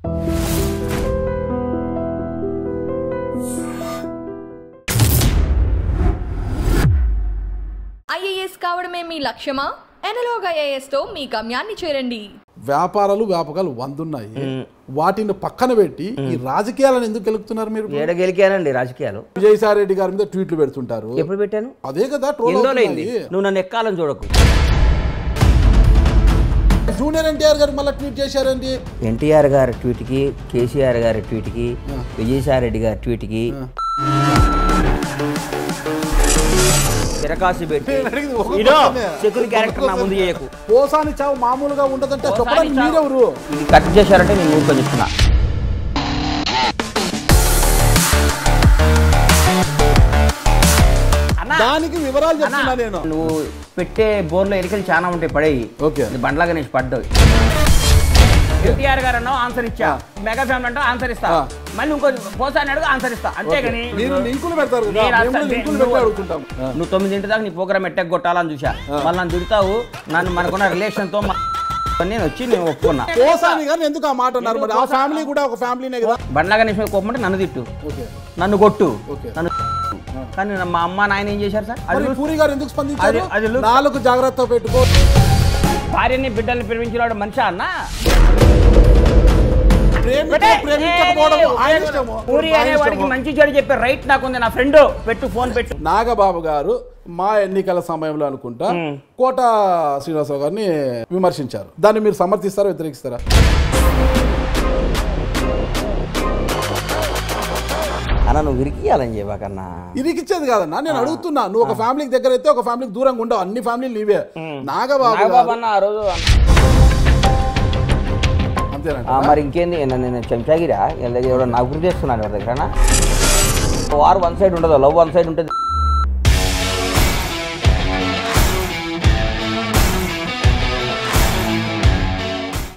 IAS కావడమే మీ లక్ష్యమా analogue ఐఏఎస్తో మీ గమ్యాన్ని చేరండి వ్యాపారాలు వ్యాపకాలు వందున్నాయి వాటిని పక్కన పెట్టి ఈ రాజకీయాలను ఎందుకు గెలుపుతున్నారు మీరు ఏడ గెలికానండి రాజకీయాలు విజయసాయి రెడ్డి గారి మీద ట్వీట్లు పెడుతుంటారు ఎప్పుడు పెట్టాను అదే కదా ట్రోల్ ఎన్ని రోజులైంది అవుతున్నాయి. నువ్వు నన్ను ఎక్కాలని చూడకు జూనియర్ ఎన్టీఆర్ గారు మళ్ళీ ట్వీట్ చేశారండి ఎన్టీఆర్ గారి ట్వీట్కి కేసీఆర్ గారి ట్వీట్కి విజయసాయి రెడ్డి గారి ట్వీట్కి తిరకాసి పెట్టి నేను అడిగింది ఒక ఇదో క్వశ్చనే. సెక్యూరిటీ క్యారెక్టర్ నా ముందు చేయకు పోసాని చావు మామూలుగా ఉండదంటే చెప్పడానికి మీరెవరు ఇది కట్ చేశారంటే నేను ఊరుకొని చెప్తున్నా అన్నా, దానికి వివరాలు చెప్తున్నా అన్నా, నేను నువ్వు పెట్టే బోర్లో ఎరికలు చాలా ఉంటాయి పడేయి ఓకే. బండ్లా గణేష్ పడ్డావు ఎన్టీఆర్ గారు అన్నావు ఆన్సర్ ఇచ్చా మెగా ఫ్యామిలీ అంటే ఆన్సర్ ఇస్తా ఆ. మళ్ళీ ఇంకో పోసాని అడుగు ఆన్సర్ ఇస్తా అంతేగాని మీరు లింకులు పెడతారు కదా నేను మేము కూడా అసలు లింకులు నువ్వు- పెట్టి అడుగుతుంటాం ఆ. నువ్వు తొమ్మిదింటి దాకా నీ ప్రోగ్రామ్ ఎట్టకు కొట్టాలని చూసా మళ్ళీ నన్ను తిడతావు నన్ను మనకున్న రిలేషన్ తో మ- నేను వచ్చి నేను ఒప్పుకున్నా పోసాని కానీ ఎందుకు ఆ మాట అన్నారు మరి ఆ ఫ్యామిలీ కూడా ఒక ఫ్యామిలీనే కదా బండ్లా గణేష్ మీద కోపమంటే నన్ను తిట్టు ఓకే నన్ను కొట్టు ఓకే. నన్ను కానీ నా- మా అమ్మ నాయన ఏం చేశారు సార్ అది మరి పూరి గారు ఎందుకు స్పందించారు అది- అది look- నాలుగు జాగ్రత్త పెట్టుకో భార్యని బిడ్డల్ని ప్రేమించినాడు మనిషి అన్న ప్రేమించ ప్రేమించకపోవడం ఆయన ఇష్టము పూరి ఆయన అనేవాడికి ఇష్టము. మంచి చెడు చెప్పే రైట్ నాకుంది నా ఫ్రెండ్ పెట్టు ఫోన్ పెట్టు నాగబాబు గారు మా ఎన్నికల సమయంలో అనుకుంటా కోట శ్రీనివాసరావు గారిని విమర్శించారు దాన్ని మీరు సమర్థిస్తారా వ్యతిరేకిస్తారా అన్న నువ్వు విరికియాలని చెప్పకన్నా ఇరికిచ్చేది కాదన్నా నేను అడుగుతున్నా నువ్వు ఒక ఫ్యామిలీకి దగ్గర అయితే ఒక ఫ్యామిలీకి దూరంగా ఉండవు అన్ని ఫ్యామిలీలు నీవే నాగబాబు నాగబాబు గారు అన్న ఆ రోజు అంతేనంట ఆ, మరి ఇంకేంది నేను నేను చెంచాగిరా ఎవడో నాకు గుర్తు చేస్తున్నాను ఎవరి దగ్గర వారు వన్ సైడ్ ఉండదు లవ్ వన్ సైడ్ ఉంటుంది